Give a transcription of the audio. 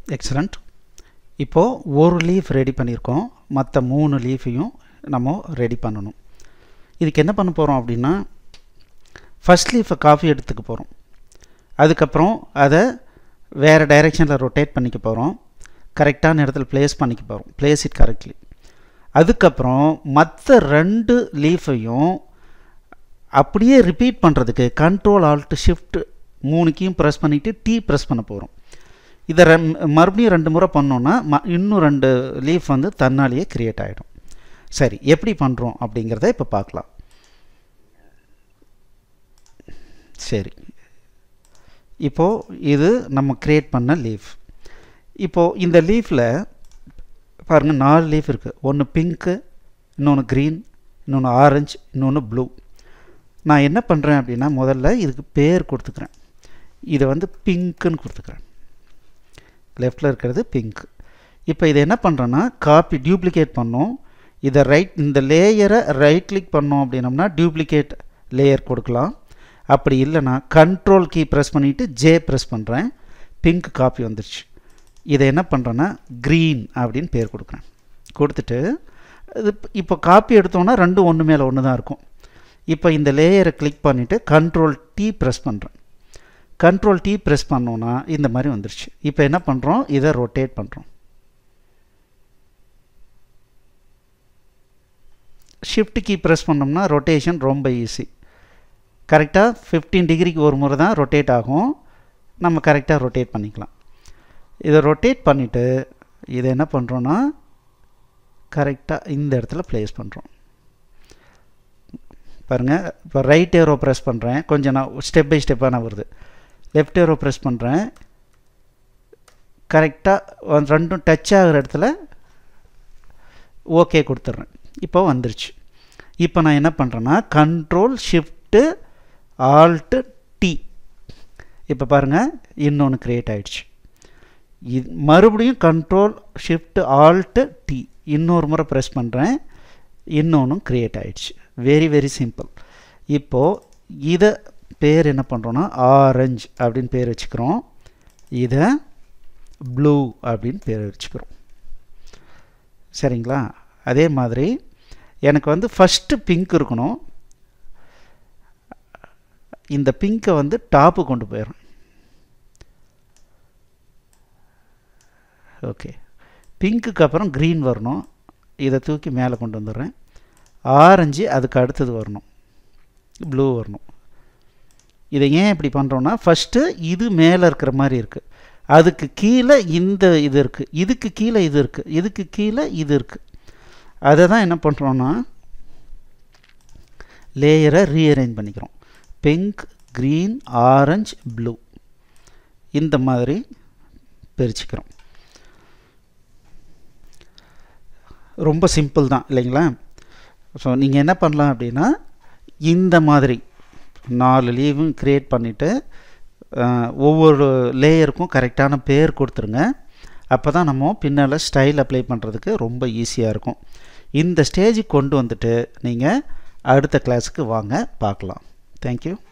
excellent இப்போது ஒரு leaf ready பண்ணியிருக்கோம் மற்ற மூணு லீஃபையும் நம்ம ரெடி பண்ணணும் இதுக்கு என்ன பண்ண போகிறோம் அப்படின்னா ஃபஸ்ட் லீஃபை காஃபி எடுத்துக்க போகிறோம் அதுக்கப்புறம் அதை வேறு டைரெக்ஷனில் ரொட்டேட் பண்ணிக்க போகிறோம் கரெக்டான இடத்துல ப்ளேஸ் பண்ணிக்க போகிறோம் ப்ளேஸ் இட் கரெக்ட்லி அதுக்கப்புறம் மற்ற ரெண்டு லீஃபையும் அப்படியே ரிப்பீட் பண்ணுறதுக்கு கண்ட்ரோல் ஆல்ட் ஷிஃப்ட் மூணுக்கையும் ப்ரெஸ் பண்ணிவிட்டு டீ ப்ரெஸ் பண்ண போகிறோம் இதை ரெம் மறுபடியும் ரெண்டு முறை பண்ணோன்னா ம இன்னும் ரெண்டு லீஃப் வந்து தன்னாலேயே க்ரியேட் ஆகிடும் சரி எப்படி பண்ணுறோம் அப்படிங்கிறத இப்போ பார்க்கலாம் சரி இப்போது இது நம்ம க்ரியேட் பண்ண லீஃப் இப்போது இந்த லீஃபில் பாருங்கள் நாலு லீஃப் இருக்குது ஒன்று பிங்க்கு இன்னொன்று க்ரீன் இன்னொன்று ஆரஞ்சு இன்னொன்று ப்ளூ நான் என்ன பண்ணுறேன் அப்படின்னா முதல்ல இதுக்கு பேர் கொடுத்துக்கிறேன் இதை வந்து பிங்க்குன்னு கொடுத்துக்கிறேன் லெஃப்டில் இருக்கிறது பிங்க் இப்போ இதை என்ன பண்ணுறேன்னா காப்பி டியூப்ளிகேட் பண்ணோம் இதை ரைட் இந்த லேயரை ரைட் கிளிக் பண்ணோம் அப்படின்னம்னா டியூப்ளிகேட் லேயர் கொடுக்கலாம் அப்படி இல்லைன்னா கண்ட்ரோல் கீ ப்ரெஸ் பண்ணிவிட்டு ஜே ப்ரெஸ் பண்ணுறேன் பிங்க் காப்பி வந்துருச்சு இதை என்ன பண்ணுறேன்னா க்ரீன் அப்படின்னு பேர் கொடுக்குறேன் கொடுத்துட்டு இது இப்போ காப்பி எடுத்தோன்னா ரெண்டும் ஒன்று மேலே ஒன்று தான் இருக்கும் இப்போ இந்த லேயரை கிளிக் பண்ணிவிட்டு கண்ட்ரோல் டி ப்ரெஸ் பண்ணுறேன் கண்ட்ரோல் டி ப்ரெஸ் பண்ணோன்னா இந்த மாதிரி வந்துருச்சு இப்போ என்ன பண்ணுறோம் இதை ரொட்டேட் பண்ணுறோம் ஷிஃப்ட் கீ ப்ரெஸ் பண்ணோம்னா ரொட்டேஷன் ரொம்ப ஈஸி கரெக்டாக ஃபிஃப்டீன் டிகிரிக்கு ஒரு முறை தான் ரொட்டேட் ஆகும் நம்ம கரெக்டாக ரொட்டேட் பண்ணிக்கலாம் இதை ரொட்டேட் பண்ணிவிட்டு இதை என்ன பண்ணுறோன்னா கரெக்டாக இந்த இடத்துல ப்ளேஸ் பண்ணுறோம் பாருங்கள் இப்போ ரைட் ஏரோ ப்ரெஸ் பண்ணுறேன் கொஞ்சம் நான் ஸ்டெப் பை ஸ்டெப்பாக நான் வருது லெஃப்ட் ஏரோ ப்ரெஸ் பண்ணுறேன் கரெக்டாக ரெண்டும் டச் ஆகிற இடத்துல ஓகே கொடுத்துட்றேன் இப்போ வந்துருச்சு இப்போ நான் என்ன பண்ணுறேன்னா கண்ட்ரோல் ஷிஃப்ட்டு ஆல்ட்டு டி இப்போ பாருங்கள் இன்னொன்று க்ரியேட் ஆகிடுச்சு இது மறுபடியும் கண்ட்ரோல் ஷிஃப்ட் ஆல்ட்டு டி இன்னொரு முறை ப்ரெஸ் பண்ணுறேன் இன்னொன்றும் க்ரியேட் ஆகிடுச்சு வெரி வெரி சிம்பிள் இப்போது இதை பேர் என்ன பண்ணுறோன்னா ஆரஞ்சு அப்படின்னு பேர் வச்சுக்கிறோம் இதை ப்ளூ அப்படின்னு பேர் வச்சுக்கிறோம் சரிங்களா அதே மாதிரி எனக்கு வந்து ஃபஸ்ட்டு பிங்க் இருக்கணும் இந்த பிங்கை வந்து டாப்பு கொண்டு போயிடும் ஓகே பிங்க்குக்கு அப்புறம் க்ரீன் வரணும் இதை தூக்கி மேலே கொண்டு வந்துடுறேன் ஆரஞ்சு அதுக்கு அடுத்தது வரணும் ப்ளூ வரணும் இதை ஏன் இப்படி பண்ணுறோன்னா ஃபஸ்ட்டு இது மேலே இருக்கிற மாதிரி இருக்குது அதுக்கு கீழே இந்த இது இருக்குது இதுக்கு கீழே இது இருக்குது இதுக்கு கீழே இது இருக்குது அதை தான் என்ன பண்ணுறோன்னா லேயரை ரீஅரேஞ்ச் பண்ணிக்கிறோம் பிங்க் க்ரீன் ஆரஞ்ச் ப்ளூ இந்த மாதிரி பிரிச்சுக்கிறோம் ரொம்ப சிம்பிள் தான் இல்லைங்களா ஸோ நீங்கள் என்ன பண்ணலாம் அப்படின்னா இந்த மாதிரி நாலு லீவும் க்ரியேட் பண்ணிவிட்டு ஒவ்வொரு லேயருக்கும் கரெக்டான பேர் கொடுத்துருங்க அப்போ தான் நம்ம பின்னால் ஸ்டைல் அப்ளை பண்ணுறதுக்கு ரொம்ப ஈஸியாக இருக்கும் இந்த ஸ்டேஜுக்கு கொண்டு வந்துட்டு நீங்கள் அடுத்த கிளாஸுக்கு வாங்க பார்க்கலாம் தேங்க்யூ